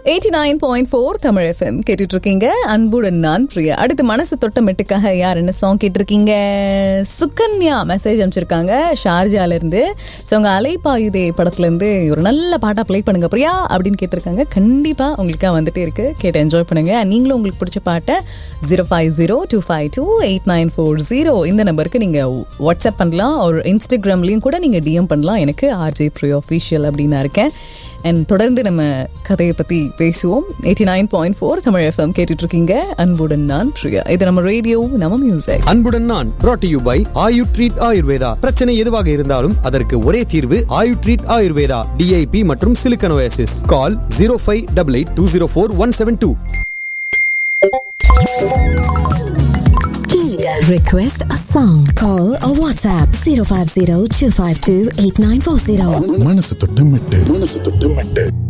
Eighty nine point four Tamil FM கேட்டுட்டு இருக்கீங்க அன்புடன் நான் பிரியா அடுத்து மனசு தொட்ட மெட்டுக்காக யார் என்ன சாங் கேட்டிருக்கீங்க சுகன்யா மெசேஜ் அனுப்பிச்சிருக்காங்க ஷார்ஜால இருந்து ஸோ உங்க அலைப்பாயுதே படத்துல இருந்து ஒரு நல்ல பாட்டா ப்ளே பண்ணுங்க பிரியா அப்படின்னு கேட்டிருக்காங்க கண்டிப்பா உங்களுக்காக வந்துட்டே இருக்கு கேட்டு என்ஜாய் பண்ணுங்க நீங்களும் உங்களுக்கு பிடிச்ச பாட்டை zero five zero two five two eight nine four zero இந்த நம்பருக்கு நீங்க வாட்ஸ்அப் பண்ணலாம் ஒரு இன்ஸ்டாகிராம்லயும் கூட நீங்க டிஎம் பண்ணலாம் எனக்கு ஆர்ஜே ப்ரியோ அஃபீஷியல் அப்படின்னு நான் இருக்கேன் அண்ட் தொடர்ந்து நம்ம கதையை பற்றி பேசுவோம் eighty nine point four Tamil FM கேட்டுட்டு இருக்கீங்க அன்புடன் நான் பிரியா இது நம்ம ரேடியோ நம்ம மியூசிக் அன்புடன் நான் brought to you by Ayu treat Ayurveda பிரச்சனை எதுவாக இருந்தாலும் அதற்கு ஒரே தீர்வு ஆயு ட்ரீட் ஆயுர்வேதா டிஐபி மற்றும் சிலிக்கனோசிஸ் call zero five double eight two zero four one seven two Request a song. Call or WhatsApp 050 252 8940. மனசு தொட்டு மெட்டு மனசு தொட்டு மெட்டு